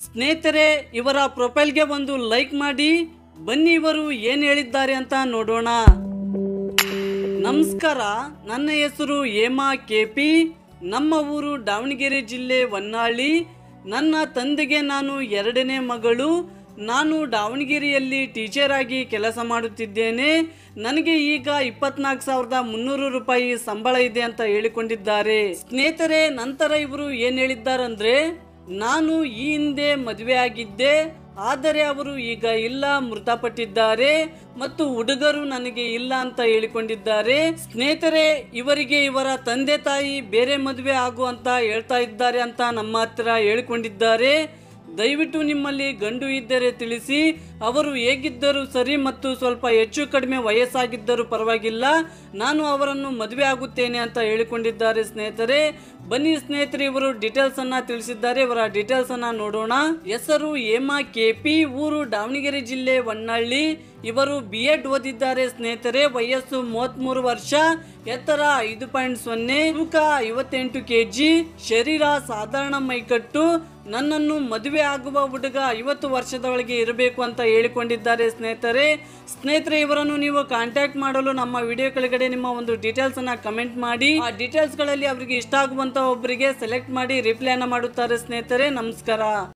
ಸ್ನೇಹಿತರೆ ಇವರ ಪ್ರೊಫೈಲ್ಗೆ ಒಂದು ಲೈಕ್ ಮಾಡಿ ಬನ್ನಿ ಇವರು ಏನು ಹೇಳಿದ್ದಾರೆ ಅಂತ ನೋಡೋಣ ನಮಸ್ಕಾರ ನನ್ನ ಹೆಸರು ಹೇಮಾ ಕೆಪಿ ನಮ್ಮ ಊರು ದಾವಣಗೆರೆ ಜಿಲ್ಲೆ ಹೊನ್ನಾಳಿ ನನ್ನ ತಂದೆಗೆ ನಾನು ಎರಡನೇ ಮಗಳು ನಾನು ದಾವಣಗೆರೆಯಲ್ಲಿ ಟೀಚರ್ ಆಗಿ ಕೆಲಸ ಮಾಡುತ್ತಿದ್ದೇನೆ ನನಗೆ ಈಗ ಇಪ್ಪತ್ನಾಲ್ಕು ಸಾವಿರದ ಮುನ್ನೂರು ರೂಪಾಯಿ ಸಂಬಳ ಇದೆ ಅಂತ ಹೇಳಿಕೊಂಡಿದ್ದಾರೆ ಸ್ನೇಹಿತರೆ ನಂತರ ಇವರು ಏನು ಹೇಳಿದ್ದಾರಂದ್ರೆ ನಾನು ಈ ಹಿಂದೆ ಮದುವೆ ಆಗಿದ್ದೆ ಆದರೆ ಅವರು ಈಗ ಇಲ್ಲ ಮೃತಪಟ್ಟಿದ್ದಾರೆ ಮತ್ತು ಹುಡುಗರು ನನಗೆ ಇಲ್ಲ ಅಂತ ಹೇಳಿಕೊಂಡಿದ್ದಾರೆ ಸ್ನೇಹಿತರೆ ಇವರಿಗೆ ಇವರ ತಂದೆ ತಾಯಿ ಬೇರೆ ಮದುವೆ ಆಗು ಅಂತ ಹೇಳ್ತಾ ಇದ್ದಾರೆ ಅಂತ ನಮ್ಮ ಹತ್ರ ಹೇಳಿಕೊಂಡಿದ್ದಾರೆ ದಯವಿಟ್ಟು ನಿಮ್ಮಲ್ಲಿ ಗಂಡು ಇದ್ದರೆ ತಿಳಿಸಿ ಅವರು ಹೇಗಿದ್ದರೂ ಸರಿ ಮತ್ತು ಸ್ವಲ್ಪ ಹೆಚ್ಚು ಕಡಿಮೆ ವಯಸ್ಸಾಗಿದ್ದರೂ ಪರವಾಗಿಲ್ಲ ನಾನು ಅವರನ್ನು ಮದುವೆ ಆಗುತ್ತೇನೆ ಅಂತ ಹೇಳಿಕೊಂಡಿದ್ದಾರೆ ಸ್ನೇಹಿತರೆ ಬನ್ನಿ ಸ್ನೇಹಿತರೆ ಇವರು ಡೀಟೇಲ್ಸ್ ಅನ್ನ ತಿಳಿಸಿದ್ದಾರೆ ಇವರ ಡೀಟೇಲ್ಸ್ ಅನ್ನ ನೋಡೋಣ ಹೆಸರು ಹೇಮಾ ಕೆಪಿ ಊರು ದಾವಣಗೆರೆ ಜಿಲ್ಲೆ ಹೊನ್ನಳ್ಳಿ ಇವರು ಬಿ ಎಡ್ ಓದಿದ್ದಾರೆ ಸ್ನೇಹಿತರೆ ವಯಸ್ಸು ಮೂವತ್ಮೂರು ವರ್ಷ ಎತ್ತರ ಐದು ಪಾಯಿಂಟ್ ಸೊನ್ನೆ ತೂಕ ಐವತ್ತೆಂಟು ಕೆಜಿ ಶರೀರ ಸಾಧಾರಣ ಮೈಕಟ್ಟು ನನ್ನನ್ನು ಮದುವೆ ಆಗುವ ಹುಡುಗ ಐವತ್ತು ವರ್ಷದ ಒಳಗೆ ಇರಬೇಕು ಅಂತ ಹೇಳಿಕೊಂಡಿದ್ದಾರೆ ಸ್ನೇಹಿತರೆ ಸ್ನೇಹಿತರೆ ಇವರನ್ನು ನೀವು ಕಾಂಟ್ಯಾಕ್ಟ್ ಮಾಡಲು ನಮ್ಮ ವಿಡಿಯೋ ಕೆಳಗಡೆ ನಿಮ್ಮ ಒಂದು ಡೀಟೇಲ್ಸ್ ಅನ್ನ ಕಮೆಂಟ್ ಮಾಡಿ ಆ ಡೀಟೇಲ್ಸ್ ಗಳಲ್ಲಿ ಅವರಿಗೆ ಇಷ್ಟ ಆಗುವಂತ ಒಬ್ಬರಿಗೆ ಸೆಲೆಕ್ಟ್ ಮಾಡಿ ರಿಪ್ಲೈ ಅನ್ನ ಮಾಡುತ್ತಾರೆ ಸ್ನೇಹಿತರೆ ನಮಸ್ಕಾರ